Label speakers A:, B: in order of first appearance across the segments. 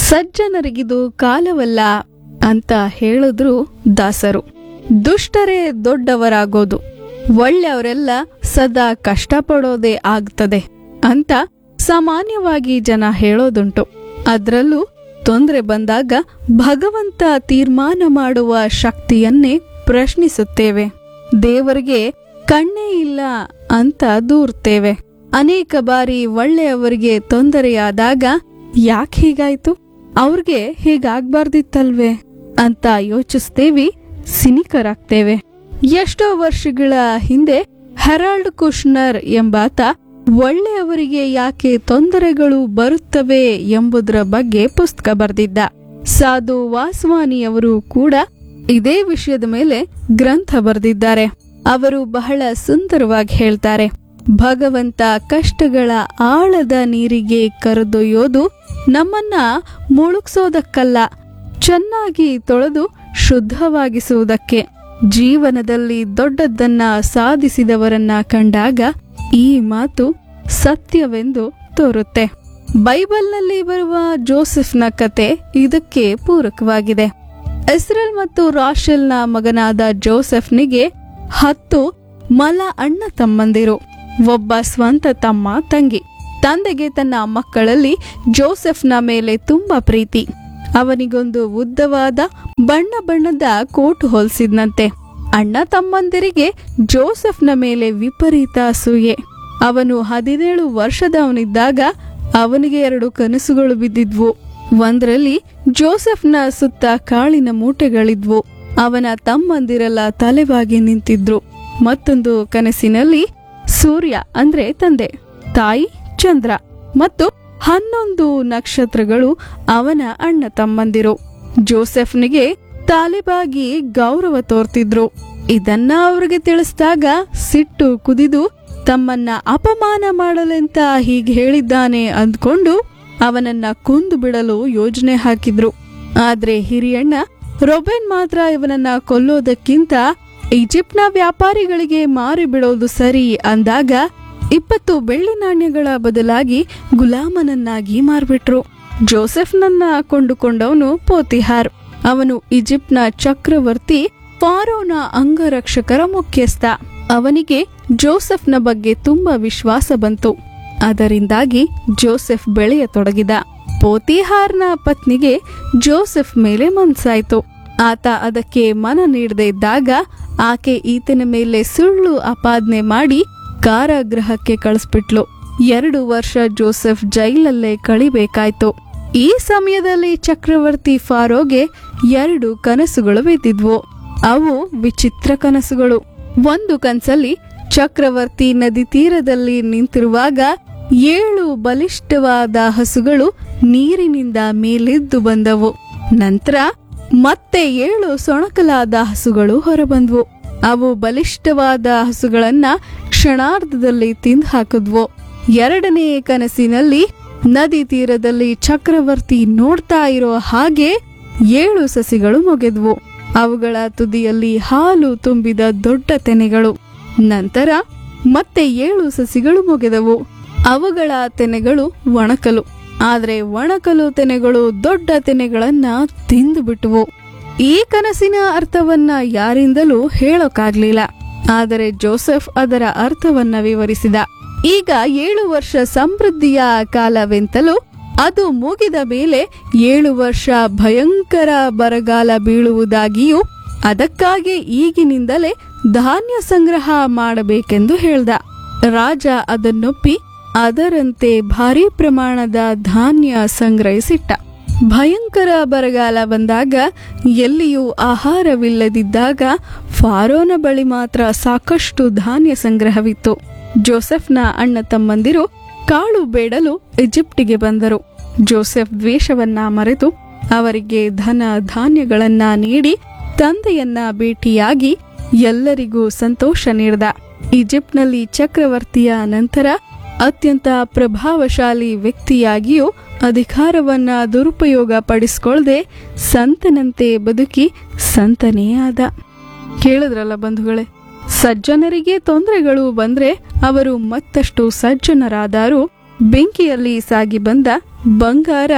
A: ಸಜ್ಜನರಿಗಿದು ಕಾಲವಲ್ಲ ಅಂತ ಹೇಳಿದ್ರು ದಾಸರು ದುಷ್ಟರೇ ದೊಡ್ಡವರಾಗೋದು ಒಳ್ಳೆಯವರೆಲ್ಲ ಸದಾ ಕಷ್ಟಪಡೋದೇ ಆಗ್ತದೆ ಅಂತ ಸಾಮಾನ್ಯವಾಗಿ ಜನ ಹೇಳೋದುಂಟು ಅದ್ರಲ್ಲೂ ತೊಂದರೆ ಬಂದಾಗ ಭಗವಂತ ತೀರ್ಮಾನ ಮಾಡುವ ಶಕ್ತಿಯನ್ನೇ ಪ್ರಶ್ನಿಸುತ್ತೇವೆ ದೇವರಿಗೆ ಕಣ್ಣೇ ಇಲ್ಲ ಅಂತ ದೂರ್ತೇವೆ ಅನೇಕ ಬಾರಿ ಒಳ್ಳೆಯವರಿಗೆ ತೊಂದರೆಯಾದಾಗ ಯಾಕೆ ಹೀಗಾಯ್ತು ಅವ್ರಿಗೆ ಹೀಗಾಗ್ಬಾರ್ದಿತ್ತಲ್ವೇ ಅಂತ ಯೋಚಿಸ್ತೇವಿ ಸಿನಿಕರಾಗ್ತೇವೆ ಎಷ್ಟೋ ವರ್ಷಗಳ ಹಿಂದೆ ಹೆರಾಲ್ಡ್ ಕುಶ್ನರ್ ಎಂಬಾತ ಒಳ್ಳೆಯವರಿಗೆ ಯಾಕೆ ತೊಂದರೆಗಳು ಬರುತ್ತವೆ ಎಂಬುದರ ಬಗ್ಗೆ ಪುಸ್ತಕ ಬರೆದಿದ್ದ ಸಾಧು ವಾಸ್ವಾನಿಯವರು ಕೂಡ ಇದೇ ವಿಷಯದ ಮೇಲೆ ಗ್ರಂಥ ಬರೆದಿದ್ದಾರೆ ಅವರು ಬಹಳ ಸುಂದರವಾಗಿ ಹೇಳ್ತಾರೆ ಭಗವಂತ ಕಷ್ಟಗಳ ಆಳದ ನೀರಿಗೆ ಕರೆದೊಯ್ಯೋದು ನಮ್ಮನ್ನ ಮುಳುಗ್ಸೋದಕ್ಕಲ್ಲ ಚೆನ್ನಾಗಿ ತೊಳೆದು ಶುದ್ಧವಾಗಿಸುವುದಕ್ಕೆ ಜೀವನದಲ್ಲಿ ದೊಡ್ಡದನ್ನ ಸಾಧಿಸಿದವರನ್ನ ಕಂಡಾಗ ಈ ಮಾತು ಸತ್ಯವೆಂದು ತೋರುತ್ತೆ ಬೈಬಲ್ನಲ್ಲಿ ಬರುವ ಜೋಸೆಫ್ನ ಕತೆ ಇದಕ್ಕೆ ಪೂರಕವಾಗಿದೆ ಇಸ್ರೇಲ್ ಮತ್ತು ರಾಶೆಲ್ನ ಮಗನಾದ ಜೋಸೆಫ್ನಿಗೆ ಹತ್ತು ಮಲ ಅಣ್ಣ ತಮ್ಮಂದಿರು ಒಬ್ಬ ಸ್ವಂತ ತಮ್ಮ ತಂಗಿ ತಂದೆಗೆ ತನ್ನ ಮಕ್ಕಳಲ್ಲಿ ಜೋಸೆಫ್ನ ಮೇಲೆ ತುಂಬಾ ಪ್ರೀತಿ ಅವನಿಗೊಂದು ಉದ್ದವಾದ ಬಣ್ಣ ಬಣ್ಣದ ಕೋಟು ಹೊಲ್ಸಿದ್ನಂತೆ ಅಣ್ಣ ತಮ್ಮಂದಿರಿಗೆ ಜೋಸೆಫ್ನ ಮೇಲೆ ವಿಪರೀತ ಅಸೂಯೆ ಅವನು ಹದಿನೇಳು ವರ್ಷದವನಿದ್ದಾಗ ಅವನಿಗೆ ಎರಡು ಕನಸುಗಳು ಬಿದ್ದಿದ್ವು ಒಂದರಲ್ಲಿ ಜೋಸೆಫ್ನ ಸುತ್ತ ಕಾಳಿನ ಮೂಟೆಗಳಿದ್ವು ಅವನ ತಮ್ಮಂದಿರೆಲ್ಲ ತಲೆಬಾಗಿ ನಿಂತಿದ್ರು ಮತ್ತೊಂದು ಕನಸಿನಲ್ಲಿ ಸೂರ್ಯ ಅಂದ್ರೆ ತಂದೆ ತಾಯಿ ಚಂದ್ರ ಮತ್ತು ಹನ್ನೊಂದು ನಕ್ಷತ್ರಗಳು ಅವನ ಅಣ್ಣ ತಮ್ಮಂದಿರು ಜೋಸೆಫ್ನಿಗೆ ತಾಲಿಬಾಗಿ ಗೌರವ ತೋರ್ತಿದ್ರು ಇದನ್ನ ಅವ್ರಿಗೆ ತಿಳಿಸಿದಾಗ ಸಿಟ್ಟು ಕುದಿದು ತಮ್ಮನ್ನ ಅಪಮಾನ ಮಾಡಲೆಂತ ಹೀಗೆ ಹೇಳಿದ್ದಾನೆ ಅಂದ್ಕೊಂಡು ಅವನನ್ನ ಕೊಂದು ಬಿಡಲು ಯೋಜನೆ ಹಾಕಿದ್ರು ಆದ್ರೆ ಹಿರಿಯಣ್ಣ ರೊಬೆನ್ ಮಾತ್ರ ಇವನನ್ನ ಕೊಲ್ಲೋದಕ್ಕಿಂತ ಈಜಿಪ್ಟ್ನ ವ್ಯಾಪಾರಿಗಳಿಗೆ ಮಾರಿ ಬಿಡೋದು ಸರಿ ಅಂದಾಗ ಇಪ್ಪತ್ತು ಬೆಳ್ಳಿ ನಾಣ್ಯಗಳ ಬದಲಾಗಿ ಗುಲಾಮನನ್ನಾಗಿ ಮಾರ್ಬಿಟ್ರು ಜೋಸೆಫ್ನನ್ನ ಕೊಂಡುಕೊಂಡವನು ಪೋತಿಹಾರ್ ಅವನು ಈಜಿಪ್ಟ್ನ ಚಕ್ರವರ್ತಿ ಫಾರೋನ ಅಂಗರಕ್ಷಕರ ಮುಖ್ಯಸ್ಥ ಅವನಿಗೆ ಜೋಸೆಫ್ನ ಬಗ್ಗೆ ತುಂಬಾ ವಿಶ್ವಾಸ ಬಂತು ಅದರಿಂದಾಗಿ ಜೋಸೆಫ್ ಬೆಳೆಯತೊಡಗಿದ ಪೋತಿಹಾರ್ನ ಪತ್ನಿಗೆ ಜೋಸೆಫ್ ಮೇಲೆ ಮನ್ಸಾಯ್ತು ಆತ ಅದಕ್ಕೆ ಮನ ನೀಡದೇ ಇದ್ದಾಗ ಆಕೆ ಈತನ ಮೇಲೆ ಸುಳ್ಳು ಅಪಾದನೆ ಮಾಡಿ ಕಾರಾಗೃಹಕ್ಕೆ ಕಳಿಸ್ಬಿಟ್ಲು ಎರಡು ವರ್ಷ ಜೋಸೆಫ್ ಜೈಲಲ್ಲೇ ಕಳಿಬೇಕಾಯ್ತು ಈ ಸಮಯದಲ್ಲಿ ಚಕ್ರವರ್ತಿ ಫಾರೋಗೆ ಎರಡು ಕನಸುಗಳು ಬಿದ್ದಿದ್ವು ಅವು ವಿಚಿತ್ರ ಕನಸುಗಳು ಒಂದು ಕನ್ಸಲ್ಲಿ ಚಕ್ರವರ್ತಿ ನದಿ ತೀರದಲ್ಲಿ ನಿಂತಿರುವಾಗ ಏಳು ಬಲಿಷ್ಠವಾದ ಹಸುಗಳು ನೀರಿನಿಂದ ಮೇಲೆದ್ದು ಬಂದವು ನಂತರ ಮತ್ತೆ ಏಳು ಸೊಣಕಲಾದ ಹಸುಗಳು ಹೊರಬಂದ್ವು ಅವು ಬಲಿಷ್ಠವಾದ ಹಸುಗಳನ್ನ ಕ್ಷಣಾರ್ಧದಲ್ಲಿ ತಿಂದು ಹಾಕಿದ್ವು ಎರಡನೇ ಕನಸಿನಲ್ಲಿ ನದಿ ತೀರದಲ್ಲಿ ಚಕ್ರವರ್ತಿ ನೋಡ್ತಾ ಇರೋ ಹಾಗೆ ಏಳು ಸಸಿಗಳು ಮೊಗೆದ್ವು ಅವುಗಳ ತುದಿಯಲ್ಲಿ ಹಾಲು ತುಂಬಿದ ದೊಡ್ಡ ತೆನೆಗಳು ನಂತರ ಮತ್ತೆ ಏಳು ಸಸಿಗಳು ಮೊಗೆದವು ಅವುಗಳ ತೆನೆಗಳು ಒಣಕಲು ಆದ್ರೆ ಒಣಕಲು ತೆನೆಗಳು ದೊಡ್ಡ ತೆನೆಗಳನ್ನ ತಿಂದು ಬಿಟ್ಟವು ಈ ಕನಸಿನ ಅರ್ಥವನ್ನ ಯಾರಿಂದಲೂ ಹೇಳೋಕಾಗ್ಲಿಲ್ಲ ಆದರೆ ಜೋಸೆಫ್ ಅದರ ಅರ್ಥವನ್ನ ವಿವರಿಸಿದ ಈಗ ಏಳು ವರ್ಷ ಸಮೃದ್ಧಿಯ ಕಾಲವೆಂತಲೂ ಅದು ಮುಗಿದ ಮೇಲೆ ಏಳು ವರ್ಷ ಭಯಂಕರ ಬರಗಾಲ ಬೀಳುವುದಾಗಿಯೂ ಅದಕ್ಕಾಗಿ ಈಗಿನಿಂದಲೇ ಧಾನ್ಯ ಸಂಗ್ರಹ ಮಾಡಬೇಕೆಂದು ಹೇಳ್ದ ರಾಜ ಅದನ್ನೊಪ್ಪಿ ಅದರಂತೆ ಭಾರಿ ಪ್ರಮಾಣದ ಧಾನ್ಯ ಸಂಗ್ರಹಿಸಿಟ್ಟ ಭಯಂಕರ ಬರಗಾಲ ಬಂದಾಗ ಎಲ್ಲಿಯೂ ಆಹಾರವಿಲ್ಲದಿದ್ದಾಗ ಫಾರೋನ ಬಳಿ ಮಾತ್ರ ಸಾಕಷ್ಟು ಧಾನ್ಯ ಸಂಗ್ರಹವಿತ್ತು ಜೋಸೆಫ್ನ ಅಣ್ಣ ತಮ್ಮಂದಿರು ಕಾಳು ಬೇಡಲು ಈಜಿಪ್ಟಿಗೆ ಬಂದರು ಜೋಸೆಫ್ ದ್ವೇಷವನ್ನ ಮರೆತು ಅವರಿಗೆ ಧನ ಧಾನ್ಯಗಳನ್ನ ನೀಡಿ ತಂದೆಯನ್ನ ಭೇಟಿಯಾಗಿ ಎಲ್ಲರಿಗೂ ಸಂತೋಷ ನೀಡಿದ ಈಜಿಪ್ಟ್ನಲ್ಲಿ ಚಕ್ರವರ್ತಿಯ ನಂತರ ಅತ್ಯಂತ ಪ್ರಭಾವಶಾಲಿ ವ್ಯಕ್ತಿಯಾಗಿಯೂ ಅಧಿಕಾರವನ್ನ ದುರುಪಯೋಗ ಪಡಿಸ್ಕೊಳ್ದೆ ಸಂತನಂತೆ ಬದುಕಿ ಸಂತನೇ ಆದ ಕೇಳಿದ್ರಲ್ಲ ಬಂಧುಗಳೇ ಸಜ್ಜನರಿಗೆ ತೊಂದರೆಗಳು ಬಂದ್ರೆ ಅವರು ಮತ್ತಷ್ಟು ಸಜ್ಜನರಾದರೂ ಬೆಂಕಿಯಲ್ಲಿ ಸಾಗಿ ಬಂದ ಬಂಗಾರ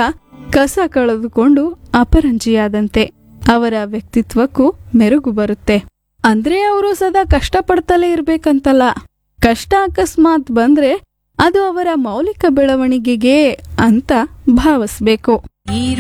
A: ಕಸ ಕಳೆದುಕೊಂಡು ಅಪರಂಜಿಯಾದಂತೆ ಅವರ ವ್ಯಕ್ತಿತ್ವಕ್ಕೂ ಮೆರುಗು ಬರುತ್ತೆ ಅಂದ್ರೆ ಅವರು ಸದಾ ಕಷ್ಟಪಡ್ತಲೇ ಇರ್ಬೇಕಂತಲ್ಲ ಕಷ್ಟ ಅಕಸ್ಮಾತ್ ಬಂದ್ರೆ ಅದು ಅವರ ಮೌಲಿಕ ಬೆಳವಣಿಗೆಗೆ ಅಂತ ಭಾವಿಸ್ಬೇಕು
B: ಈ